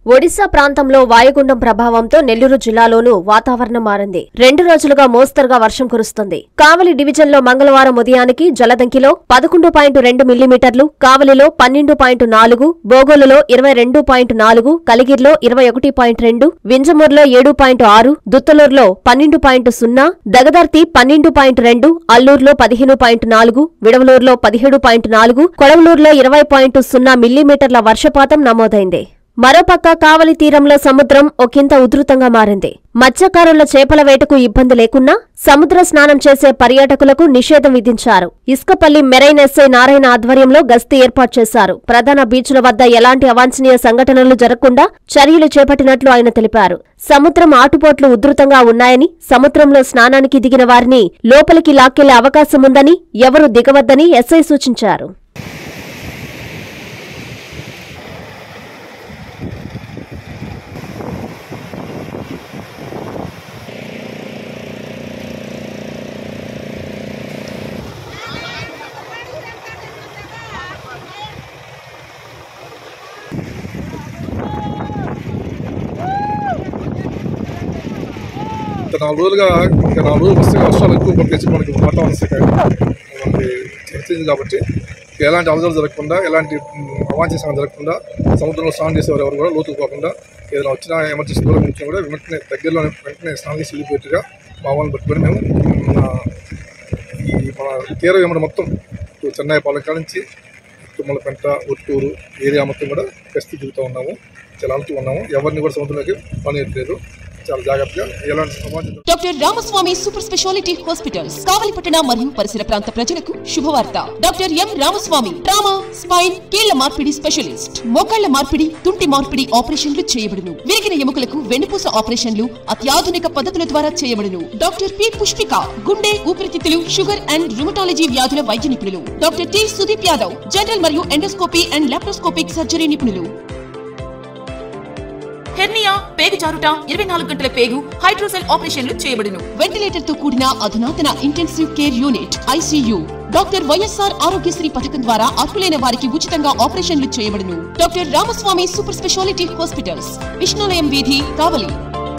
ఒడిశా ప్రాంతంలో వాయుగుండం ప్రభావంతో నెల్లూరు జిల్లాలోనూ వాతావరణం మారింది రెండు రోజులుగా మోస్తరుగా వర్షం కురుస్తుంది కావలి డివిజన్లో మంగళవారం ఉదయానికి జలదంకిలో పదకొండు పాయింట్ రెండు మిల్లీమీటర్లు కావలిలో పన్నెండు పాయింట్ నాలుగు బోగోలులో ఇరవై రెండు పాయింట్ నాలుగు కలిగిర్లో ఇరవై ఒకటి పాయింట్ రెండు వింజమూరులో ఏడు పాయింట్ ఆరు దుత్తలూరులో పన్నెండు పాయింట్ సున్నా దగదర్తి పన్నెండు పాయింట్ రెండు అల్లూరులో పదిహేను పాయింట్ నాలుగు విడవలూరులో పదిహేడు పాయింట్ నాలుగు కొడవలూరులో ఇరవై పాయింట్ సున్నా మిల్లీమీటర్ల వర్షపాతం నమోదైంది మరోపక్క కావలి తీరంలో సముద్రం ఒకంత ఉధృతంగా మారింది మత్స్యకారుల చేపల వేటకు ఇబ్బంది లేకున్నా సముద్ర స్నానం చేసే పర్యాటకులకు నిషేధం విధించారు ఇసుకపల్లి మెరైన్ ఎస్ఐ నారాయణ ఆధ్వర్యంలో గస్తీ ఏర్పాటు చేశారు ప్రధాన బీచ్ల వద్ద ఎలాంటి అవాంఛనీయ సంఘటనలు జరగకుండా చర్యలు చేపట్టినట్లు ఆయన తెలిపారు సముద్రం ఆటుపోట్లు ఉధృతంగా ఉన్నాయని సముద్రంలో స్నానానికి దిగిన వారిని లోపలికి లాక్కెళ్లే అవకాశముందని ఎవరూ దిగవద్దని ఎస్ఐ సూచించారు గత నాలుగు రోజులుగా ఇంకా నాలుగు రోజులు వస్తే వర్షాలు ఎక్కువ పట్టేసి మనకి వాతావరణ శాఖ మనకి చెప్తుంది కాబట్టి ఎలాంటి అవసరాలు జరగకుండా ఎలాంటి మ్, అవాంఛనీయ సంఘటన జరగకుండా సముద్రంలో స్నానం చేసేవారు ఎవరు కూడా లోతుకు పోకుండా ఏదైనా వచ్చినా ఎమర్జెన్సీ కూడా ముఖ్యం కూడా వెంటనే దగ్గరలో వెంటనే స్నానం చేసి వెళ్ళిపోయేట్టుగా మా వాళ్ళని పట్టుకొని మేము మన ఈ మన తీర వెంబడి మొత్తం ఇటు చెన్నై పాలక నుంచి తుమ్మలపెంట ఒట్టూరు ఏరియా మొత్తం కూడా గస్తీ తిరుగుతూ ఉన్నాము చాలా అలుతూ ఉన్నాము ఎవరిని కూడా సముద్రంలోకి పనియట్లేదు చాలా జాగ్రత్తగా ఎలాంటి సమాజం doctor Ramaswamy super speciality hospitals కావలిపట్టణ మరియు పరిసర ప్రాంత ప్రజలకు శుభవార్త doctor M Ramaswamy trauma spine కీళ్ల మార్పిడి స్పెషలిస్ట్ మోకాళ్ల మార్పిడి తుంటి మార్పిడి ఆపరేషన్లు చేయబడును విరిగిన ఎముకలకు వెన్నుపూస ఆపరేషన్లు అత్యాధునిక పద్ధతుల ద్వారా చేయబడును డాక్టర్ పి పుష్పిక గుండె ఊపిరితిత్తులు షుగర్ అండ్ రుమటాలజీ వ్యాధుల వైద్య నిపుణులు doctor T Sudeep Yadav general మరియు ఎండోస్కోపీ అండ్ లాప్రోస్కోపిక్ సర్జరీ నిపుణులు హెర్నియా పేగు జారుట ఇరవై నాలుగు గంటల పేగు హైడ్రోసెల్ ఆపరేషన్లు చేయబడును వెంటిలేటర్ తో కూడిన అధునాతన intensive care unit ICU doctor YSR Aarogyasri పథకం ద్వారా అర్హులైన వారికి ఉచితంగా ఆపరేషన్లు చేయబడును doctor Ramaswamy super speciality hospitals Vishnulayam వీధి కావలి